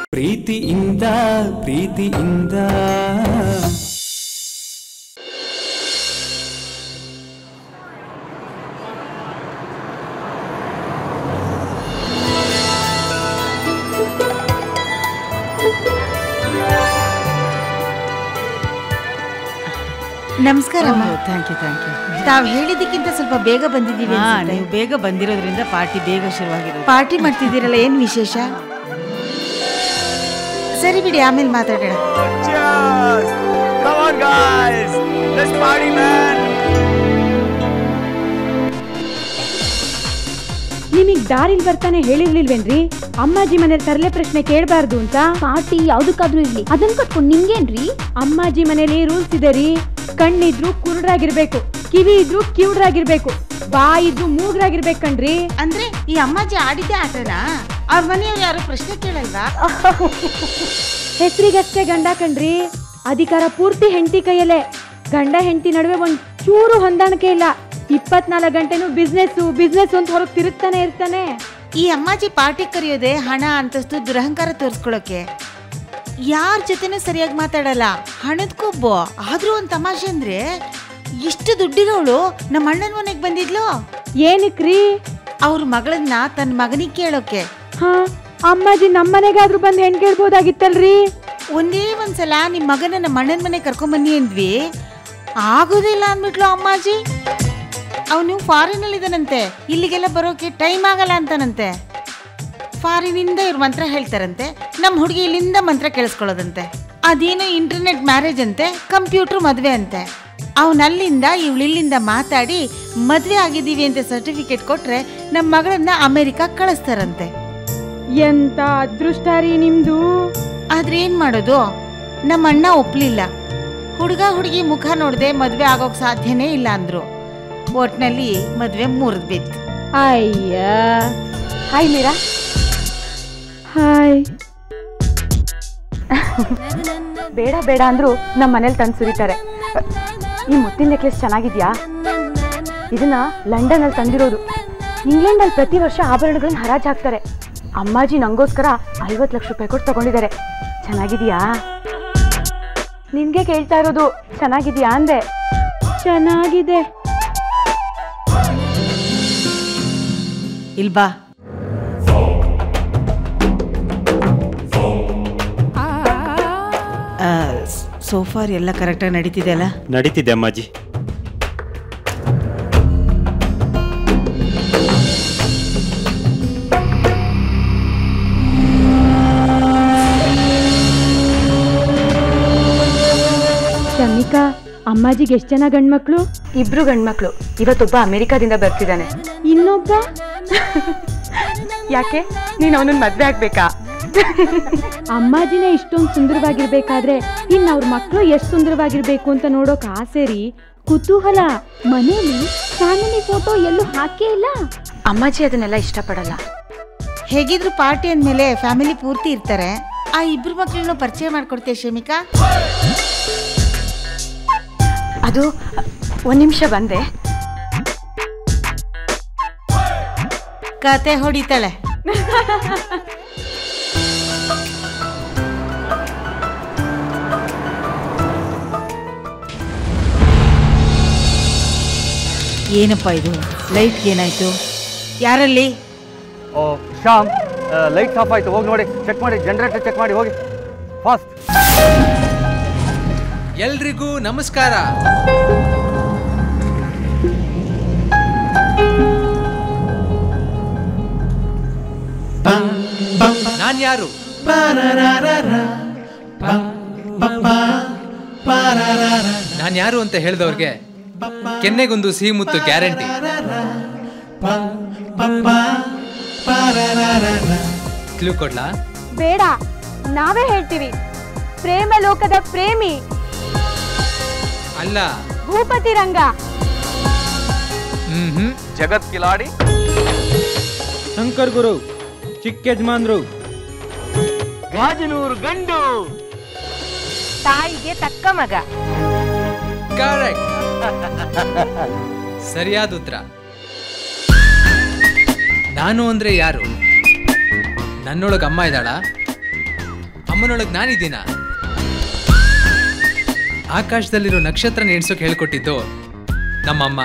ಪ್ರೀತಿಯಿಂದ ಪ್ರೀತಿಯಿಂದ ನಮಸ್ಕಾರ ಥ್ಯಾಂಕ್ ಯು ಥ್ಯಾಂಕ್ ಯು ತಾವ್ ಹೇಳಿದ್ದಕ್ಕಿಂತ ಸ್ವಲ್ಪ ಬೇಗ ಬಂದಿದ್ದೀವಿ ಹಾ ಅನ್ಸುತ್ತೆ. ನೀವು ಬೇಗ ಬಂದಿರೋದ್ರಿಂದ ಪಾರ್ಟಿ ಬೇಗ ಶುರುವಾಗಿರೋದು ಪಾರ್ಟಿ ಮಾಡ್ತಿದ್ದೀರಲ್ಲ ಏನ್ ವಿಶೇಷ ಸರಿ ಬಿಡಿ ಆಮೇಲೆ ಮಾತಾಡೋಣ Come on, guys! Let's party, man! ನಿಮಗ್ ದಾರಿಲ್ ಬರ್ತಾನೆ ಹೇಳಿರ್ಲಿಲ್ವೇನ್ರಿ ಅಮ್ಮಾಜಿ ಮನೇಲಿ ತರಲೆ ಪ್ರಶ್ನೆ ಕೇಳಬಾರ್ದು ಅಂತ ಪಾರ್ಟಿ ಯಾವ್ದಕ್ಕಾದ್ರೂ ಇರ್ಲಿ ಅದನ್ನ ಕಟ್ಕೊಂಡು ನಿಂಗೇನ್ರಿ ಅಮ್ಮಾಜಿ ಮನೇಲಿ ರೂಲ್ಸ್ ಇದೆ ರೀ ಕಣ್ಣಿದ್ರು ಕುರುಡ್ರಾಗಿರ್ಬೇಕು ಕಿವಿ ಇದ್ರು ಕಿವುಡ್ರಾಗಿರ್ಬೇಕು ಬಾಯಿ ಇದ್ರು ಮೂಗ್ರಾಗಿರ್ಬೇಕು ಕಣ್ರಿ ಅಂದ್ರೆ ಈ ಅಮ್ಮಾಜಿ ಆಡಿದ್ದೆ ಆಟನಾ ಅವ್ರ ಮನೆಯವ್ರು ಯಾರು ಪ್ರಶ್ನೆ ಕೇಳಲ್ವಾ ಹೆಸರಿಗಷ್ಟೇ ಗಂಡ ಕಣ್ರಿ ಅಧಿಕಾರ ಪೂರ್ತಿ ಹೆಂಡತಿ ಕೈಯಲ್ಲೇ ಗಂಡ ಹೆಂಡತಿ ನಡುವೆ ಒಂದ್ ಚೂರು ಹೊಂದಾಣಿಕೆ ಇಲ್ಲ ಇಪ್ಪತ್ನಾಲ್ಕು ಗಂಟೆನೂ ಬಿಸ್ನೆಸ್ ಬಿಸ್ನೆಸ್ ಅಂತ ಹೊರಗೆ ತಿರುಗ್ತಾನೆ ಇರ್ತಾನೆ ಈ ಅಮ್ಮಾಜಿ ಪಾರ್ಟಿ ಕರೆಯೋದೆ ಹಣ ಅಂತಸ್ತು ದುರಹಂಕಾರ ತೋರಿಸ್ಕೊಳಕ್ಕೆ ಯಾರ ಜೊತೆನೂ ಸರಿಯಾಗಿ ಮಾತಾಡಲ್ಲ ಹಣದ ಕೊಬ್ಬು ಆದ್ರೂ ಒಂದ್ ತಮಾಷೆ ಅಂದ್ರೆ ಇಷ್ಟು ದುಡ್ಡಿರೋಳು ನಮ್ಮ ಅಣ್ಣನ ಮನೆಗೆ ಬಂದಿದ್ಲು ಏನಕ್ರಿ ಅವ್ರ ಮಗಳನ್ನ ತನ್ನ ಮಗನಿಗೆ ಕೇಳೋಕೆ ಹಾ ಅಮ್ಮಾಜಿ ನಮ್ಮನೆಗಾದ್ರೂ ಬಂದು ಹೆಣ್ ಕೇಳ್ಬೋದಾಗಿತ್ತಲ್ರಿ ಒಂದೇ ಒಂದ್ಸಲ ನಿಮ್ ಮಗನ ನಮ್ಮ ಅಣ್ಣನ ಮನೆ ಕರ್ಕೊಂಬನ್ನಿ ಅಂದ್ವಿ ಆಗೋದಿಲ್ಲ ಅಂದ್ಬಿಟ್ಲು ಅಮ್ಮಾಜಿ ಅವನು ಫಾರಿನ್ ಅಲ್ಲಿ ಇದಾನಂತೆ ಇಲ್ಲಿಗೆಲ್ಲ ಬರೋಕೆ ಟೈಮ್ ಆಗಲ್ಲ ಅಂತಾನಂತೆ ಫಾರಿನಿಂದ ಇವ್ರ ಮಂತ್ರ ಹೇಳ್ತಾರಂತೆ ನಮ್ಮ ಹುಡುಗಿ ಇಲ್ಲಿಂದ ಮಂತ್ರ ಕೇಳಿಸ್ಕೊಳ್ಳೋದಂತೆ ಅದೇನೋ ಇಂಟರ್ನೆಟ್ ಮ್ಯಾರೇಜ್ ಅಂತೆ ಕಂಪ್ಯೂಟರ್ ಮದುವೆ ಅಂತೆ ಅವನಲ್ಲಿಂದ ಇವಳಿಲ್ಲಿಂದ ಮಾತಾಡಿ ಮದುವೆ ಆಗಿದ್ದೀವಿ ಅಂತ ಸರ್ಟಿಫಿಕೇಟ್ ಕೊಟ್ರೆ ನಮ್ಮ ಮಗಳನ್ನ ಅಮೆರಿಕ ಕಳಿಸ್ತಾರಂತೆ ಎಂತ ಅದೃಷ್ಟ ರೀ ನಿಮ್ದು ಆದ್ರೆ ಏನ್ ಮಾಡೋದು ನಮ್ಮ ಅಣ್ಣ ಒಪ್ಲಿಲ್ಲ ಹುಡುಗ ಹುಡುಗಿ ಮುಖ ನೋಡದೆ ಮದ್ವೆ ಆಗೋಕ್ ಸಾಧ್ಯನೇ ಇಲ್ಲ ಅಂದ್ರು ಒಟ್ನಲ್ಲಿ ಮದ್ವೆ ಮುರಿದ್ ಬಿತ್ತು ಅಯ್ಯ ಹಾಯ್ ಮೀರಾ ಹಾಯ್ ಬೇಡ ಬೇಡ ಅಂದ್ರು ನಮ್ಮ ಮನೇಲಿ ತಂದು ಸುರಿತಾರೆ ಈ ಮುತ್ತಿನ ನೆಕ್ಲೆಸ್ ಚೆನ್ನಾಗಿದ್ಯಾ ಇದನ್ನ ಲಂಡನ್ ಅಲ್ಲಿ ತಂದಿರೋದು ಇಂಗ್ಲೆಂಡ್ ಅಲ್ಲಿ ಪ್ರತಿ ವರ್ಷ ಆಭರಣಗಳನ್ನ ಹರಾಜ್ ಹಾಕ್ತಾರೆ ಅಮ್ಮಾಜಿ ನಂಗೋಸ್ಕರ ಐವತ್ತು ಲಕ್ಷ ರೂಪಾಯಿ ಕೊಟ್ಟು ತಗೊಂಡಿದ್ದಾರೆ ಚೆನ್ನಾಗಿದ್ಯಾ ನಿನ್ಗೆ ಕೇಳ್ತಾ ಇರೋದು ಚೆನ್ನಾಗಿದ್ಯಾ ಅಂದೆ ಚೆನ್ನಾಗಿದೆ ಇಲ್ ಬಾ ಸೋಫಾರ್ ಎಲ್ಲ ಕರೆಕ್ಟಾಗಿ ನಡೀತಿದೆ ಅಲ್ಲ ನಡೀತಿದೆ ಅಮ್ಮಾಜಿ ಶಮಿಕಾ ಅಮ್ಮಾಜಿಗೆ ಎಷ್ಟು ಜನ ಗಂಡ್ಮಕ್ಳು ಇಬ್ರು ಗಂಡ್ಮಕ್ಳು ಇವತ್ತೊಬ್ಬ ಅಮೆರಿಕಾದಿಂದ ಬರ್ತಿದ್ದಾನೆ ಇನ್ನೊಬ್ಬ ಯಾಕೆ ನೀನ್ ಅವನನ್ನ ಮದ್ವೆ ಆಗ್ಬೇಕಾ ಅಮ್ಮಾಜಿನೇ ಇಷ್ಟೊಂದು ಸುಂದರವಾಗಿರ್ಬೇಕಾದ್ರೆ ಇನ್ ಅವ್ರ ಮಕ್ಕಳು ಎಷ್ಟು ಸುಂದರವಾಗಿರ್ಬೇಕು ಅಂತ ನೋಡೋಕ್ ಆಸೆ ರೀ ಕುತೂಹಲ ಮನೇಲಿ ಫ್ಯಾಮಿಲಿ ಫೋಟೋ ಎಲ್ಲೂ ಹಾಕೇ ಇಲ್ಲ ಅಮ್ಮಾಜಿ ಅದನ್ನೆಲ್ಲ ಇಷ್ಟಪಡಲ್ಲ ಹೇಗಿದ್ರು ಪಾರ್ಟಿ ಅಂದ್ಮೇಲೆ ಫ್ಯಾಮಿಲಿ ಪೂರ್ತಿ ಇರ್ತಾರೆ ಆ ಇಬ್ರು ಮಕ್ಳನ್ನು ಪರಿಚಯ ಮಾಡ್ಕೊಡ್ತೀಯ ಶಮಿಕಾ ಅದು ಒಂದ್ ನಿಮಿಷ ಬಂದೆ ಕತೆ ಹೊಡಿತಾಳೆ ಏನಪ್ಪ ಇದು ಲೈಟ್ ಏನಾಯ್ತು ಯಾರಲ್ಲಿ ಓ ಶ್ಯಾಮ್ ಲೈಟ್ಸ್ ಆಫ್ ಆಯ್ತು ಹೋಗಿ ನೋಡಿ ಚೆಕ್ ಮಾಡಿ ಜನರೇಟರ್ ಚೆಕ್ ಮಾಡಿ ಹೋಗಿ ಫಾಸ್ಟ್ ಎಲ್ರಿಗೂ ನಮಸ್ಕಾರ ನಾನ್ ಯಾರು ನಾನ್ ಯಾರು ಅಂತ ಹೇಳಿದವ್ರಿಗೆ ಕೆನ್ನೆಗೊಂದು ಸಿಹಿ ಮುತ್ತು ಗ್ಯಾರಂಟಿ ಕ್ಲೂ ಕೊಡ್ಲಾ ಬೇಡ ನಾವೇ ಹೇಳ್ತೀವಿ ಪ್ರೇಮ ಲೋಕದ ಪ್ರೇಮಿ ಅಲ್ಲ ಭೂಪತಿ ರಂಗ ಹ್ಮ್ ಹ್ಮ್ ಜಗತ್ ಕಿಲಾಡಿ ಶಂಕರ್ ಗುರು ಚಿಕ್ಕ ಯಜಮಾನ್ರು ಗಾಜನೂರು ಗಂಡು ತಾಯಿಗೆ ತಕ್ಕ ಮಗ ಕರೆಕ್ಟ್ ಸರಿಯಾದ ಉತ್ತರ ನಾನು ಅಂದ್ರೆ ಯಾರು ನನ್ನೊಳಗೆ ಅಮ್ಮ ಇದ್ದಾಳ ಅಮ್ಮನೊಳಗೆ ನಾನಿದ್ದೀನ ಆಕಾಶದಲ್ಲಿರೋ ನಕ್ಷತ್ರ ಎಣ್ಸೋಕೆ ಹೇಳ್ಕೊಟ್ಟಿದ್ದು ನಮ್ಮಮ್ಮ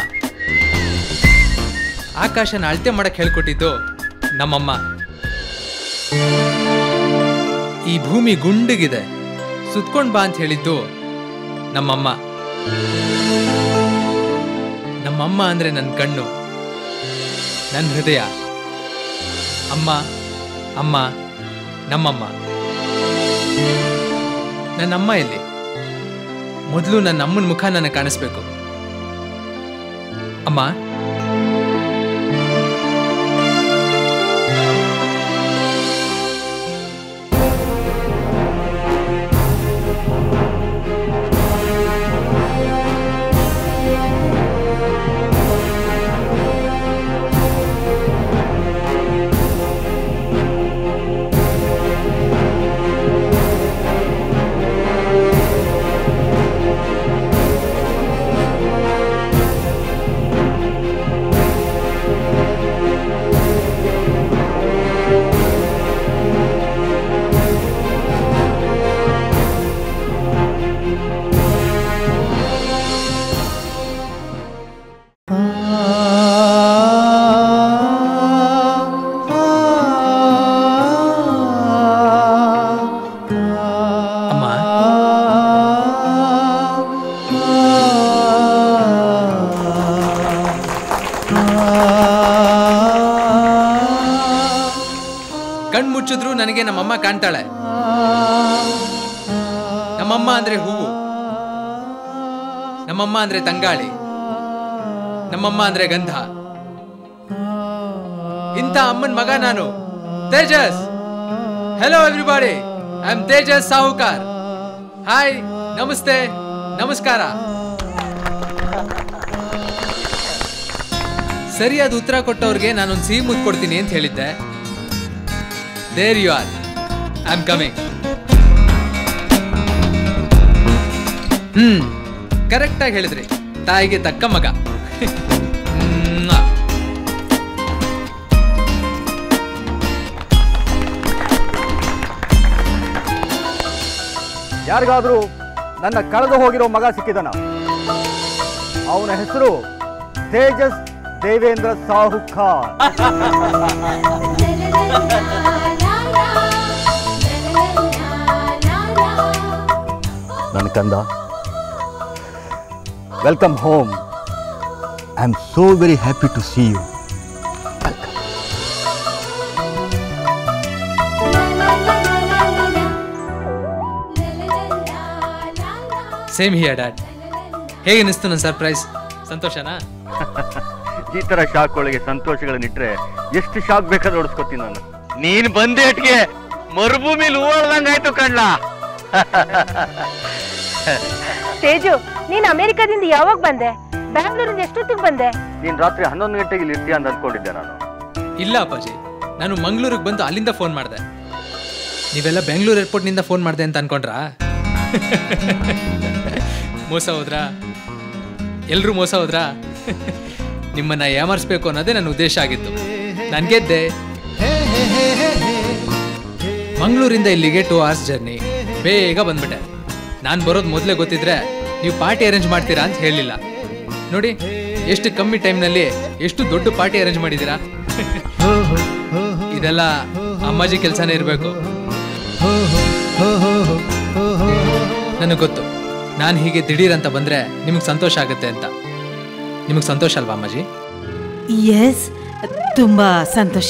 ಆಕಾಶನ ಅಳತೆ ಮಾಡಕ್ ಹೇಳ್ಕೊಟ್ಟಿದ್ದು ನಮ್ಮಮ್ಮ ಈ ಭೂಮಿ ಗುಂಡಿಗಿದೆ ಸುತ್ಕೊಂಡ್ ಬಾ ಅಂತ ಹೇಳಿದ್ದು ನಮ್ಮಮ್ಮ ನಮ್ಮಮ್ಮ ಅಂದ್ರೆ ನನ್ನ ಕಣ್ಣು ನನ್ನ ಹೃದಯ ಅಮ್ಮ ಅಮ್ಮ ನಮ್ಮಮ್ಮ ನನ್ನಮ್ಮ ಎಲ್ಲಿ ಮೊದಲು ನನ್ನ ಅಮ್ಮನ ಮುಖ ನನಗೆ ಕಾಣಿಸ್ಬೇಕು ಅಮ್ಮ ಅಮ್ಮ ಕಣ್ ಮುಚ್ಚಿದ್ರು ನನಗೆ ನಮ್ಮಮ್ಮ ಕಾಣ್ತಾಳೆ ನಮ್ಮಮ್ಮ ಅಂದ್ರೆ ಹೂವು ನಮ್ಮಮ್ಮ ಅಂದ್ರೆ ತಂಗಾಳಿ ನಮ್ಮಮ್ಮ ಅಂದ್ರೆ ಗಂಧ ಇಂಥ ಅಮ್ಮನ್ ಮಗ ನಾನು Tejas hello everybody I am Tejas Sahukar hi ನಮಸ್ತೆ ನಮಸ್ಕಾರ ಸರಿಯಾದ ಉತ್ತರ ಕೊಟ್ಟವ್ರಿಗೆ ನಾನೊಂದು ಸಿಹಿ ಮುದ್ದು ಕೊಡ್ತೀನಿ ಅಂತ ಹೇಳಿದ್ದೆ there you are I am coming hmm correct ಆಗಿ ಹೇಳಿದ್ರಿ ತಾಯಿಗೆ ತಕ್ಕ ಮಗ ಮ್ವಾ. ಯಾರಿಗಾದ್ರೂ ನನ್ನ ಕಳೆದು ಹೋಗಿರೋ ಮಗ ಸಿಕ್ಕಿದನ ಅವನ ಹೆಸರು ತೇಜಸ್ ದೇವೇಂದ್ರ ಸಾಹುಕಾರ್ ನನ್ನ ಕಂದ welcome home I am so very happy to see you same here dad ಹೇಗೆ ಅನಿಸ್ತು ನನ್ನ ಸರ್ಪ್ರೈಸ್ ಸಂತೋಷನಾ ಈ ತರ ಶಾಕ್ಗಳಿಗೆ ಸಂತೋಷಗಳನ್ನಿಟ್ರೆ ಎಷ್ಟು ಶಾಕ್ ಬೇಕಾದ್ರೆ ಓಡಿಸ್ಕೊತೀನಿ ನಾನು ನೀನ್ ಬಂದೇಟ್ಗೆ ಮರುಭೂಮಿಲಿ ಹೂವಳ್ದಂಗಾಯ್ತು ಕಣ್ಲ ತೇಜು ನೀನ್ ಅಮೆರಿಕದಿಂದ ಯಾವಾಗ ಬಂದೆ ಬ್ಯಾಂಗ್ಳೂರಿಂದ ಎಷ್ಟೊತ್ತಿಗೆ ಬಂದೆ ನೀನ್ ರಾತ್ರಿ ಹನ್ನೊಂದು ಗಂಟೆಗೆ ಇಲ್ಲಿ ಇರ್ತೀಯ ಅಂತ ಅನ್ಕೊಂಡಿದ್ದೆ ನಾನು ಇಲ್ಲ ಅಪ್ಪಾಜಿ ನಾನು ಮಂಗಳೂರಿಗೆ ಬಂದು ಅಲ್ಲಿಂದ ಫೋನ್ ಮಾಡಿದೆ ನೀವೆಲ್ಲ ಬೆಂಗಳೂರು ಏರ್ಪೋರ್ಟ್ನಿಂದ ಫೋನ್ ಮಾಡಿದೆ ಅಂತ ಅನ್ಕೊಂಡ್ರಾ ಮೋಸ ಹೋದ್ರಾ ಎಲ್ರೂ ಮೋಸ ಹೋದ್ರಾ ನಿಮ್ಮನ್ನ ಯಾಮರ್ಸ್ಬೇಕು ಅನ್ನೋದೇ ನನ್ನ ಉದ್ದೇಶ ಆಗಿತ್ತು ನಾನು ಗೆದ್ದೆ ಮಂಗಳೂರಿಂದ ಇಲ್ಲಿಗೆ ಟೂ ಅವರ್ಸ್ ಜರ್ನಿ ಬೇಗ ಬಂದ್ಬಿಟ್ಟೆ ನಾನು ಬರೋದು ಮೊದಲೇ ಗೊತ್ತಿದ್ರೆ ನೀವು ಪಾರ್ಟಿ ಅರೇಂಜ್ ಮಾಡ್ತೀರಾ ಅಂತ ಹೇಳಿಲ್ಲ ನೋಡಿ ಎಷ್ಟು ಕಮ್ಮಿ ಟೈಮ್ನಲ್ಲಿ ಎಷ್ಟು ದೊಡ್ಡ ಪಾರ್ಟಿ ಅರೇಂಜ್ ಮಾಡಿದ್ದೀರಾ ಇದೆಲ್ಲ ಅಮ್ಮಾಜಿ ಕೆಲಸನೇ ಇರಬೇಕು ನನಗೆ ಗೊತ್ತು ನಾನು ಹೀಗೆ ದಿಢೀರ್ ಅಂತ ಬಂದ್ರೆ ನಿಮಗೆ ಸಂತೋಷ ಆಗುತ್ತೆ ಅಂತ ನಿಮಗೆ ಸಂತೋಷ ಅಲ್ವಾ ಅಮ್ಮಾಜಿ ಎಸ್ ತುಂಬ ಸಂತೋಷ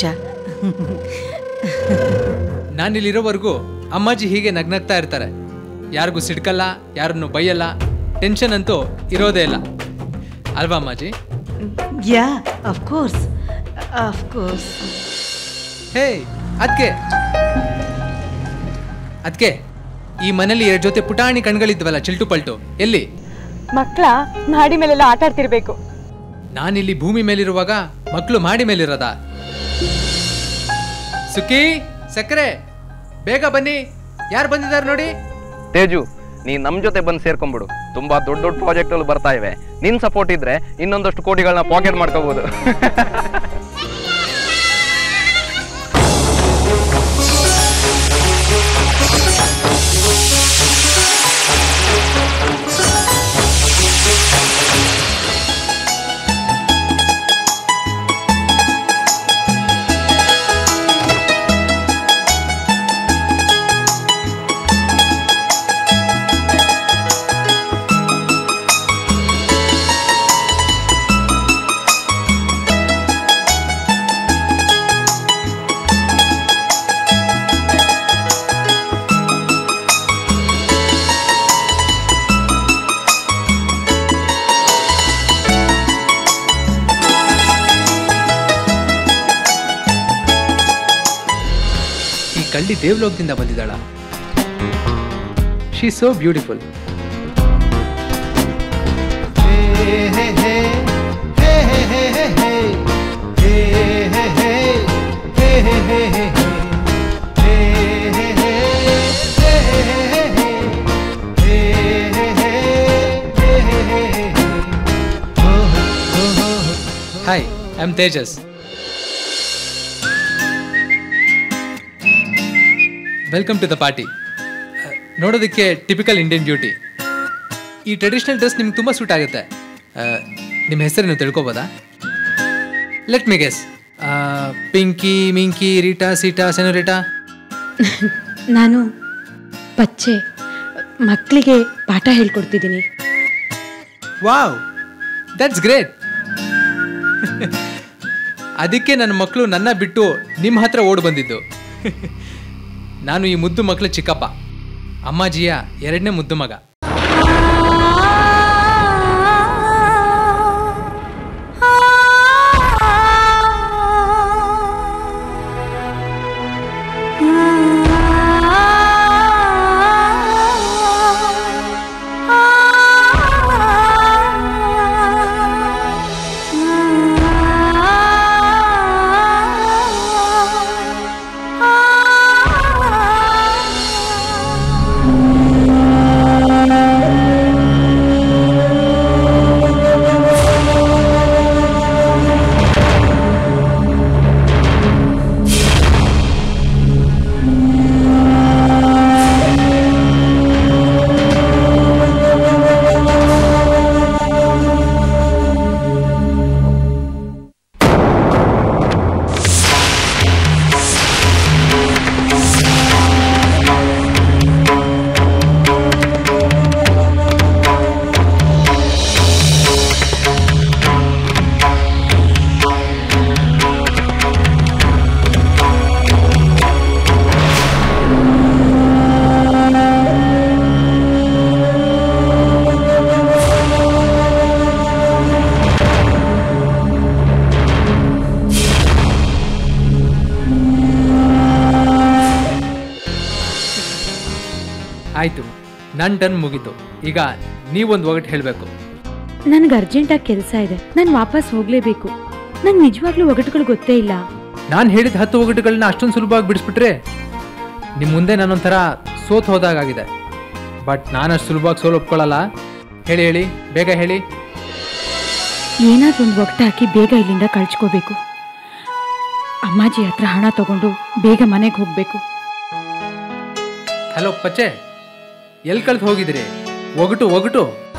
ನಾನಿಲ್ಲಿರೋವರೆಗೂ ಅಮ್ಮಾಜಿ ಹೀಗೆ ನಗ್ನಗ್ತಾ ಇರ್ತಾರೆ ಯಾರಿಗೂ ಸಿಡ್ಕಲ್ಲ ಯಾರನ್ನು ಬೈಯಲ್ಲ ಟೆನ್ಷನ್ ಅಂತೂ ಇರೋದೇ ಇಲ್ಲ ಅಲ್ವಾ ಅಮ್ಮಾಜಿ ಯಾ ಅಫ್ಕೋರ್ಸ್ ಅಫ್ಕೋರ್ಸ್ ಹೇ ಅದಕ್ಕೆ ಅದಕ್ಕೆ ಈ ಮನೇಲಿ ಎರಡು ಜೊತೆ ಪುಟಾಣಿ ಕಣ್ಗಳಿದ್ವಲ್ಲ ಚಿಲ್ಟು ಪಲ್ಟು ಎಲ್ಲಿ ಮಕ್ಕಳ ಮಾಡಿ ಮೇಲೆಲ್ಲ ಆಟ ಆಡ್ತಿರ್ಬೇಕು ನಾನಿಲ್ಲಿ ಭೂಮಿ ಮೇಲಿರುವಾಗ ಮಕ್ಕಳು ಮಾಡಿ ಮೇಲಿರೋದಾ ಸುಖಿ ಸಕ್ಕರೆ ಬೇಗ ಬನ್ನಿ ಯಾರು ಬಂದಿದ್ದಾರೆ ನೋಡಿ ತೇಜು ನೀನ್ ನಮ್ ಜೊತೆ ಬಂದು ಸೇರ್ಕೊಂಡ್ಬಿಡು ತುಂಬಾ ದೊಡ್ಡ ದೊಡ್ಡ ಪ್ರಾಜೆಕ್ಟ್ಗಳು ಬರ್ತಾ ಇವೆ ನಿನ್ ಸಪೋರ್ಟ್ ಇದ್ರೆ ಇನ್ನೊಂದಷ್ಟು ಕೋಟಿಗಳನ್ನ ಪಾಕೆಟ್ ಮಾಡ್ಕೋಬಹುದು ಕಳ್ಳಿ ದೇವ್ಲೋಕದಿಂದ ಬಂದಿದ್ದಾಳ she so beautiful hi I am Tejas welcome to the party ನೋಡೋದಕ್ಕೆ ಟಿಪಿಕಲ್ ಇಂಡಿಯನ್ ಬ್ಯೂಟಿ ಈ ಟ್ರೆಡಿಷನಲ್ ಡ್ರೆಸ್ ನಿಮ್ಗೆ ತುಂಬ ಸೂಟ್ ಆಗುತ್ತೆ ನಿಮ್ಮ ಹೆಸರೇನು ತಿಳ್ಕೊಬೋದಾ let me guess Pinky Minky Rita Sita senorita ನಾನು ಪಚ್ಚೆ ಮಕ್ಕಳಿಗೆ ಪಾಠ ಹೇಳ್ಕೊಡ್ತಿದ್ದೀನಿ ವಾವ್ ದಟ್ಸ್ ಗ್ರೇಟ್ ಅದಕ್ಕೆ ನನ್ನ ಮಕ್ಕಳು ನನ್ನ ಬಿಟ್ಟು ನಿಮ್ಮ ಹತ್ರ ಓಡ್ ಬಂದಿದ್ದು ನಾನು ಈ ಮುದ್ದು ಮಕ್ಕಳು ಚಿಕ್ಕಪ್ಪ ಅಮ್ಮಾಜಿಯ ಎರಡನೇ ಮುದ್ದು ಮಗ ಆಯ್ತು ನನ್ನ ಟರ್ನ್ ಮುಗೀತು ಈಗ ನೀವೊಂದು ಒಗಟ್ಟು ಹೇಳಬೇಕು ನನಗೆ ಅರ್ಜೆಂಟಾಗಿ ಕೆಲಸ ಇದೆ ನಾನು ವಾಪಸ್ ಹೋಗಲೇಬೇಕು ನಂಗೆ ನಿಜವಾಗ್ಲೂ ಒಗಟುಗಳು ಗೊತ್ತೇ ಇಲ್ಲ ನಾನು ಹೇಳಿದ ಹತ್ತು ಒಗಟುಗಳನ್ನ ಅಷ್ಟೊಂದು ಸುಲಭವಾಗಿ ಬಿಡಿಸ್ಬಿಟ್ರೆ ನಿಮ್ಮ ಮುಂದೆ ನಾನೊಂಥರ ಸೋತ್ ಹೋದಾಗಿದೆ ಬಟ್ ನಾನು ಅಷ್ಟು ಸುಲಭವಾಗಿ ಸೋಲು ಒಪ್ಕೊಳ್ಳಲ್ಲ ಹೇಳಿ ಹೇಳಿ ಬೇಗ ಹೇಳಿ ಏನಾದ್ರೂ ಒಂದು ಒಗಟ ಹಾಕಿ ಬೇಗ ಇಲ್ಲಿಂದ ಕಳ್ಚ್ಕೋಬೇಕು ಅಮ್ಮಾಜಿ ಹತ್ರ ಹಣ ತಗೊಂಡು ಬೇಗ ಮನೆಗೆ ಹೋಗಬೇಕು ಹಲೋ ಪಚ್ಚೆ ಎಲ್ಲಿ ಕಳ್ದು ಹೋಗಿದ್ರಿ ಒಗಟು ಒಗಟು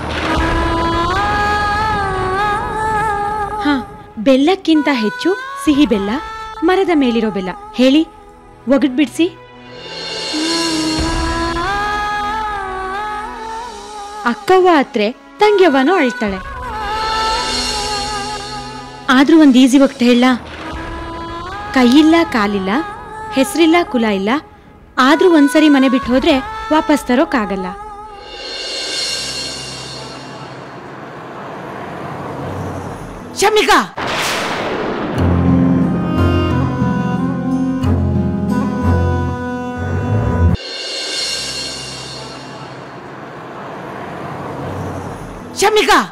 ಹಾ ಬೆಲ್ಲಕ್ಕಿಂತ ಹೆಚ್ಚು ಸಿಹಿ ಬೆಲ್ಲ ಮರದ ಮೇಲಿರೋ ಬೆಲ್ಲ ಹೇಳಿ ಒಗಟ್ ಬಿಡಿಸಿ ಅಕ್ಕವ್ವ ಹತ್ರೆ ತಂಗ್ಯವ್ವನೂ ಅಳ್ತಾಳೆ ಆದ್ರೂ ಒಂದು ಈಸಿ ಒಗಟ್ ಹೇಳ ಕೈಯಿಲ್ಲ ಕಾಲಿಲ್ಲ ಹೆಸರಿಲ್ಲ ಕುಲ ಇಲ್ಲ ಆದ್ರೂ ಒಂದ್ಸರಿ ಮನೆ ಬಿಟ್ಟು ಹೋದ್ರೆ ವಾಪಸ್ ತರೋಕ್ಕಾಗಲ್ಲ ಶಮಿಕಾ ಶಮಿಕಾ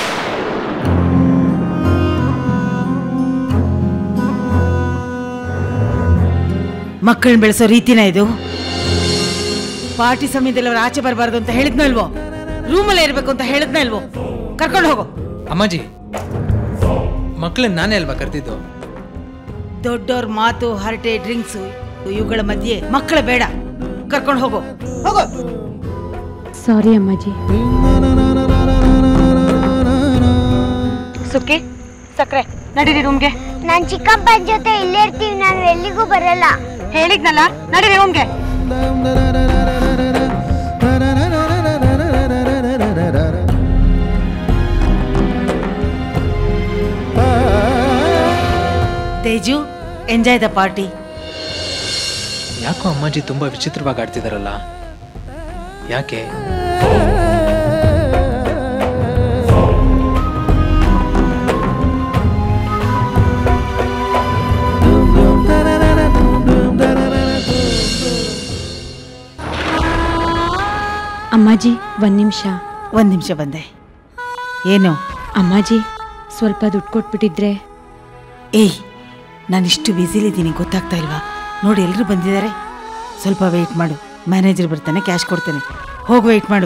ಮಕ್ಕಳನ್ನ ಬೆಳೆಸೋ ರೀತಿನ ಇದು ಪಾರ್ಟಿ ಸಮಯದಲ್ಲಿ ಅವ್ರು ಆಚೆ ಬರಬಾರ್ದು ಅಂತ ಹೇಳಿದ್ನೋ ಇಲ್ವೋ ರೂಮಲ್ಲೇ ಇರಬೇಕು ಅಂತ ಹೇಳಿದ್ನೋ ಇಲ್ವೋ ಕರ್ಕೊಂಡು ಹೋಗು ಅಮ್ಮಾಜಿ ಮಕ್ಕಳನ್ನ ನಾನೇ ಅಲ್ವಾ ಕರೆದಿದ್ದು ದೊಡ್ಡವ್ರ ಮಾತು ಹರಟೆ ಡ್ರಿಂಕ್ಸು ಇವುಗಳ ಮಧ್ಯೆ ಮಕ್ಕಳ ಬೇಡ ಕರ್ಕೊಂಡು ಹೋಗು ಹೋಗು ಸಾರಿ ಅಮ್ಮಾಜಿ ಸುಕ್ಕಿ ಸಕ್ರೆ ನಡೀರಿ ರೂಮ್ಗೆ ನಾನ್ ಚಿಕ್ಕಪ್ಪನ ಜೊತೆ ಇಲ್ಲೇ ಇರ್ತೀವಿ ನಾನು ಎಲ್ಲಿಗೂ ಬರಲ್ಲ ಹೇಳಿದ್ನಲ್ಲ ನಡೀರಿ ರೂಮ್ಗೆ ತೇಜು ಎಂಜಾಯ್ ದ ಪಾರ್ಟಿ ಯಾಕೋ ಅಮ್ಮಾಜಿ ತುಂಬಾ ವಿಚಿತ್ರವಾಗಿ ಆಡ್ತಿದಾರಲ್ಲ ಯಾಕೆ ಅಮ್ಮಾಜಿ ಒಂದು ನಿಮಿಷ ಒಂದು ನಿಮಿಷ ಬಂದೆ ಏನು ಅಮ್ಮಾಜಿ ಸ್ವಲ್ಪ ದುಡ್ಡು ಕೊಟ್ಬಿಟ್ಟಿದ್ರೆ ಏಯ್ ನಾನಿಷ್ಟು ಬ್ಯುಸಿಲಿದ್ದೀನಿ ಗೊತ್ತಾಗ್ತಾ ಇಲ್ವಾ ನೋಡಿ ಎಲ್ಲರೂ ಬಂದಿದ್ದಾರೆ ಸ್ವಲ್ಪ ವೆಯ್ಟ್ ಮಾಡು ಮ್ಯಾನೇಜರ್ ಬರ್ತಾನೆ ಕ್ಯಾಶ್ ಕೊಡ್ತಾನೆ ಹೋಗಿ ವೆಯ್ಟ್ ಮಾಡು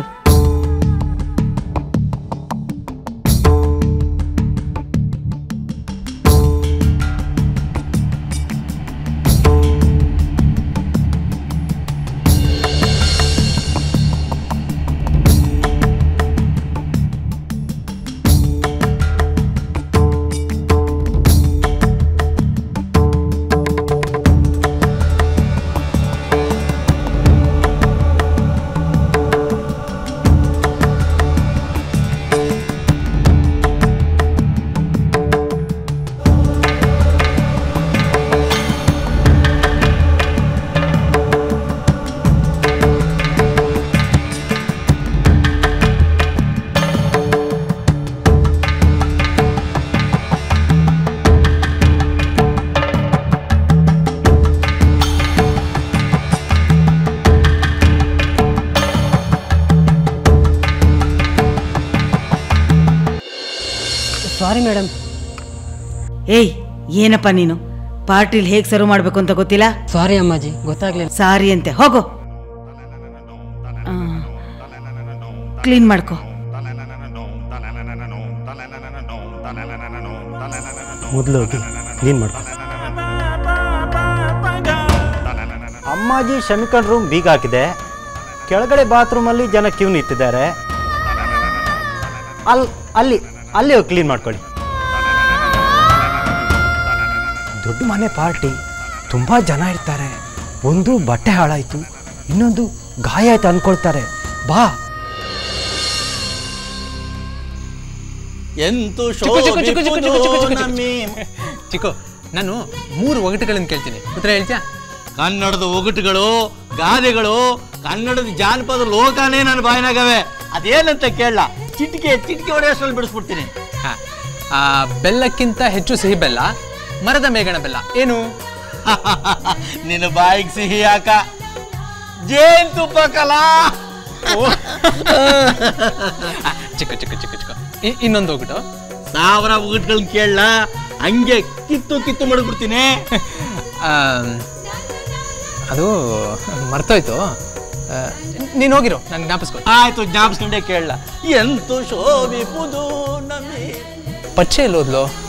ಸಾರಿ ಮೇಡಮ್ ಏಯ್ ಏನಪ್ಪ ನೀನು ಪಾರ್ಟಿಲಿ ಹೇಗೆ ಸರ್ವ್ ಮಾಡಬೇಕು ಅಂತ ಗೊತ್ತಿಲ್ಲ ಸಾರಿ ಅಮ್ಮಾಜಿ ಗೊತ್ತಾಗ್ಲಿಲ್ಲ ಸಾರಿ ಅಂತೆ ಹೋಗು ಕ್ಲೀನ್ ಮಾಡ್ಕೊ ಮೊದಲು ಹೋಗಿ ಕ್ಲೀನ್ ಮಾಡ್ಕೊ ಅಮ್ಮಾಜಿ ಶಮಿಕನ್ ರೂಮ್ ಬೀಗ ಹಾಕಿದೆ ಕೆಳಗಡೆ ಬಾತ್ರೂಮಲ್ಲಿ ಜನ ಕ್ಯೂ ನಿಂತಿದ್ದಾರೆ ಅಲ್ಲಿ ಅಲ್ಲಿ ಅಲ್ಲಿ ಹೋಗಿ ಕ್ಲೀನ್ ಮಾಡ್ಕೊಳ್ಳಿ ದೊಡ್ಡ ಮನೆ ಪಾರ್ಟಿ ತುಂಬ ಜನ ಇರ್ತಾರೆ ಒಂದು ಬಟ್ಟೆ ಹಾಳಾಯಿತು ಇನ್ನೊಂದು ಗಾಯ ಆಯ್ತು ಅಂದ್ಕೊಳ್ತಾರೆ ಬಾ ಎಂತು ಚಿಕ್ಕು, ಚಿಕ್ಕು, ಚಿಕ್ಕು, ಚಿಕ್ಕು, ಚಿಕ್ಕು, ಚಿಕ್ಕು, ಚಿಕ್ಕು, ಚಿಕ್ಕು. ಚಿಕ್ಕು ನಾನು ಮೂರು ಒಗಟುಗಳನ್ನು ಕೇಳ್ತೀನಿ ಉತ್ತರ ಹೇಳ್ತೀಯಾ ಕನ್ನಡದ ಒಗಟುಗಳು ಗಾದೆಗಳು ಕನ್ನಡದ ಜಾನಪದ ಲೋಕನೇ ನನ್ನ ಬಾಯಿನಾಗವೆ ಅದೇನಂತ ಕೇಳಲ್ಲ ಚಿಟಿಕೆ ಚಿಟಿಕೆ ಹೊಡೆಯೋಷ್ಟ್ರಲ್ಲಿ ಬಿಡಿಸ್ಬಿಡ್ತೀನಿ ಹಾ. ಆ, ಬೆಲ್ಲಕ್ಕಿಂತ ಹೆಚ್ಚು ಸಿಹಿ ಬೆಲ್ಲ ಮರದ ಮೇಗಣ ಬೆಲ್ಲ ಏನು ನಿನ್ನ ಬಾಯಿಗೆ ಸಿಹಿ ಯಾಕ ಜೇನುತುಪ್ಪ ಕಲಾ ಚಿಕ್ಕ ಚಿಕ್ಕ ಚಿಕ್ಕ ಚಿಕ್ಕ ಇ- ಇನ್ನೊಂದು ಒಗಟು ಸಾವಿರ ಒಗಟುಗಳನ್ನ ಕೇಳಲ್ಲ ಹಂಗೆ ಕಿತ್ತು ಕಿತ್ತು ಮಾಡ್ಬಿಡ್ತೀನಿ ಅದು ಮರ್ತೋಯ್ತು ಆ, ನೀನು ಹೋಗಿರೋ ನಾನು ಜ್ಞಾಪಿಸ್ಕೊ ಆಯ್ತು ಜ್ಞಾಪಿಸ್ಕೊಂಡೇ ಕೇಳಲ್ಲ ಎಂತು ಶೋಭಿಪುದು ನಮ್ಮಿ ಪಚ್ಚೆ ಎಲ್ಲಿ ಹೋದ್ಲು